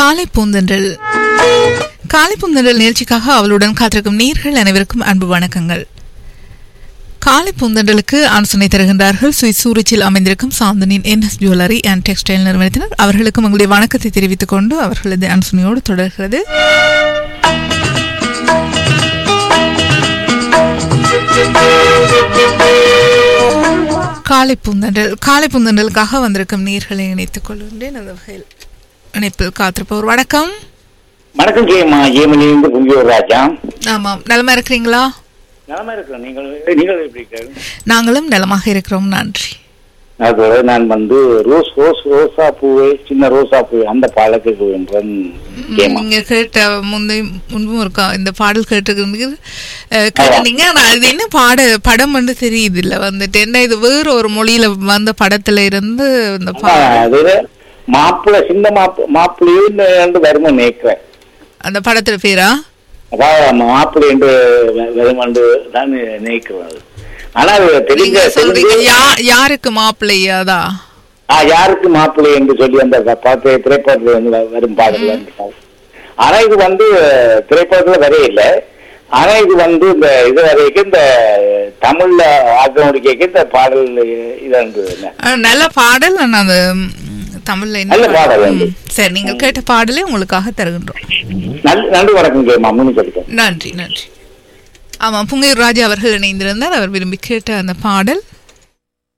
காலை பூந்தென்றல் காலை பூந்தென்றல் நிகழ்ச்சிக்காக அவளுடன் காத்திருக்கும் நீர்கள் அனைவருக்கும் அன்பு வணக்கங்கள் காலை பூந்தென்றலுக்கு ஆலோசனை தருகின்றார்கள் சுவிஸ் சூரிச்சில் அமைந்திருக்கும் சாந்தனின் என்எஸ் ஜுவல்லரி அண்ட் டெக்ஸ்டைல் நிறுவனத்தினர் அவர்களுக்கும் உங்களுடைய வணக்கத்தை தெரிவித்துக் கொண்டு அவர்களது ஆலோசனையோடு தொடர்கிறது காலை பூந்தண்டல் காலை பூந்தண்டலுக்காக வந்திருக்கும் நீர்களை இணைத்துக் கொள்கின்றேன் அந்த வகையில் இணைப்பில் காத்திருப்பவர் வணக்கம் வணக்கம் ஜெயமா ஜெயமணிலிருந்து குங்கியூர் ராஜா ஆமாம் நலமா இருக்கிறீங்களா நலமா இருக்கிறோம் நீங்கள் நீங்கள் எப்படி இருக்கிறீர்கள்? நாங்களும் நலமாக இருக்கிறோம் நன்றி அதோட நான் வந்து ரோஸ் ரோஸ் ரோசா பூவே சின்ன ரோசா பூவே அந்த பாடலுக்கு வேண்டேன் ஜெயமா நீங்க கேட்ட முந்தை முன்பும் இருக்கா இந்த பாடல் கேட்டிருக்கிறது அஹ், கேட்டீங்க ஆனா அது என்ன பாட படம் வந்து தெரியுது இல்ல வந்துட்டு என்ன இது வேற ஒரு மொழியில வந்த படத்துல இருந்து இந்த ஆ, பா- அது மாப்பிள்ளை சின்ன மாப்பு மாப்பிள்ளையும் வருமா நினைக்கிறேன் அந்த படத்துல பேரா அதாவது மாப்பிள்ளை என்று வருமாண்டு தான் நினைக்கிறேன் அது ஆனா அது தெரிஞ்ச நீங்க சொல்றீங்க தெரிஞ்சு யா யாருக்கு மாப்பிள்ளையாதா ஆ, யாருக்கு மாப்பிள்ளை என்று சொல்லி அந்த பார்த்து திரைப்படத்துல வந்து வ- வரும் பாடல் வந்து பாடல். ஆனா இது வந்து திரைப்படத்துல வரே இல்லை ஆனா இது வந்து இந்த இது வரைக்கும் இந்த தமிழ்ல ஆக்கமுடி கேட்க இந்த பாடல் இது இருந்தது என்ன அஹ், நல்ல பாடல் ஆனா அந்த ம், தமிழ்ல என்ன நல்ல பாடல் ம், வந்து. சரி நீங்கள் கேட்ட பாடலே உங்களுக்காக தருகின்றோம் நல்ல நன்றி வணக்கம் கேமா முன்னு சொல்லிட்டேன் நன்றி நன்றி ஆமாம் புங்கையூர் ராஜா அவர்கள் இணைந்திருந்தார் அவர் விரும்பி கேட்ட அந்த பாடல்